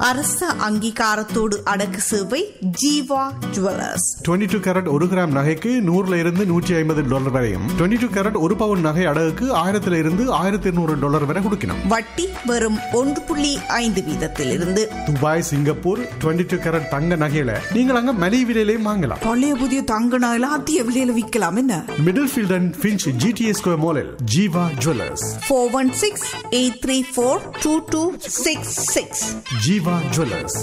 அரச அங்கீகாரத்தோடு அடக்கு சேவை ஜீவா ஜுவல்லர்ஸ் 22 டூ கேரட் ஒரு கிராம் நகைக்கு நூறுல இருந்து நூற்றி ஐம்பது டாலர் வரையும் 22 டூ கேரட் ஒரு பவுன் நகை அடகுக்கு ஆயிரத்துல இருந்து ஆயிரத்தி இருநூறு டாலர் வரை கொடுக்கணும் வட்டி வெறும் ஒன்று புள்ளி ஐந்து வீதத்திலிருந்து துபாய் சிங்கப்பூர் 22 டூ கேரட் தங்க நகையில நீங்கள் அங்க மலிவு விலையிலையும் வாங்கலாம் பழைய புதிய தங்க நகையில அதிக விலையில விற்கலாம் என்ன Middlefield and Finch GTS square மாலில் Jeeva jewellers four one six eight three four two two six six Jeeva jewellers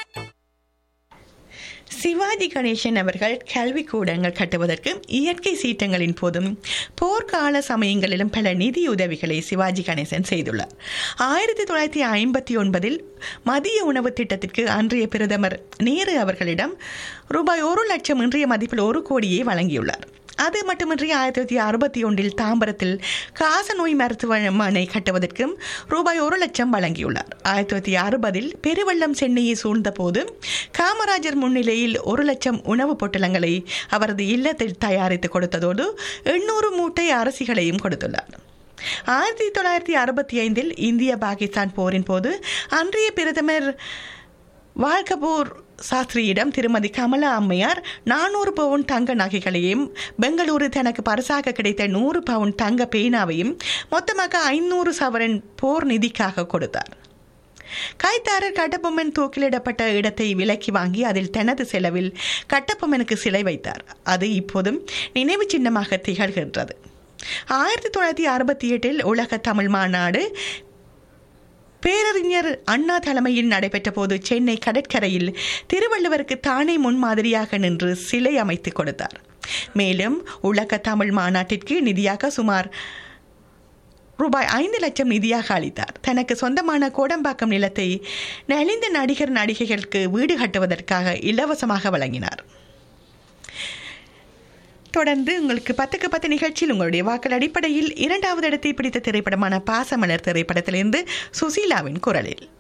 Sivaji Ganesan அவர்கள் கல்விக்கூடங்கள் கட்டுவதற்கு இயற்கை சீற்றங்களின் போதும் போர்க்கால சமயங்களிலும் பல நிதியுதவிகளை சிவாஜி கணேசன் செய்துள்ளார் ஆயிரத்தி தொள்ளாயிரத்தி ஐம்பத்தி ஒன்பதில் மதிய உணவு திட்டத்திற்கு அன்றைய பிரதமர் நேரு அவர்களிடம் ரூபாய் ஒரு லட்சம் இன்றைய மதிப்பில் ஒரு கோடியை வழங்கியுள்ளார் அது மட்டுமின்றி ஆயிரத்தி தொள்ளாயிரத்தி அறுபத்தி ஒன்றில் தாம்பரத்தில் காசநோய் மருத்துவமனை கட்டுவதற்கும் ரூபாய் ஒரு லட்சம் வழங்கியுள்ளார் ஆயிரத்தி தொள்ளாயிரத்தி அறுபதில் பெருவெள்ளம் சென்னையை சூழ்ந்தபோது காமராஜர் முன்னிலையில் ஒரு லட்சம் உணவுப் பொட்டலங்களை அவரது இல்லத்தில் தயாரித்து கொடுத்ததோடு எண்ணூறு மூட்டை அரிசிகளையும் கொடுத்துள்ளார் ஆயிரத்தி தொள்ளாயிரத்தி அறுபத்தி ஐந்தில் இந்திய பாகிஸ்தான் போரின் போது அன்றைய பிரதமர் வாழ்கபூர் சாஸ்திரியிடம் திருமதி கமலா அம்மையார் நானூறு பவுன் தங்க நகைகளையும் பெங்களூரு தனக்கு பரிசாக கிடைத்த நூறு பவுன் தங்க பேனாவையும் மொத்தமாக ஐநூறு சவரன் போர் நிதிக்காக கொடுத்தார் கைத்தாரர் கட்டபொம்மன் தூக்கிலிடப்பட்ட இடத்தை விலக்கி வாங்கி அதில் தனது செலவில் கட்டபொம்மனுக்கு சிலை வைத்தார் அது இப்போதும் நினைவு சின்னமாக திகழ்கின்றது ஆயிரத்தி தொள்ளாயிரத்தி அறுபத்தி எட்டில் உலக தமிழ் மாநாடு பேரறிஞர் அண்ணா தலைமையில் நடைபெற்ற போது சென்னை கடற்கரையில் திருவள்ளுவருக்கு தானே முன்மாதிரியாக நின்று சிலை அமைத்து கொடுத்தார் மேலும் உலக தமிழ் மாநாட்டிற்கு நிதியாக சுமார் ரூபாய் ஐந்து லட்சம் நிதியாக அளித்தார் தனக்கு சொந்தமான கோடம்பாக்கம் நிலத்தை நலிந்த நடிகர் நடிகைகளுக்கு வீடு கட்டுவதற்காக இலவசமாக வழங்கினார் தொடர்ந்து உங்களுக்கு பத்துக்கு பத்து நிகழ்ச்சியில் உங்களுடைய வாக்கள் அடிப்படையில் இரண்டாவது இடத்தை பிடித்த திரைப்படமான பாசமலர் திரைப்படத்திலிருந்து சுசீலாவின் குரலில்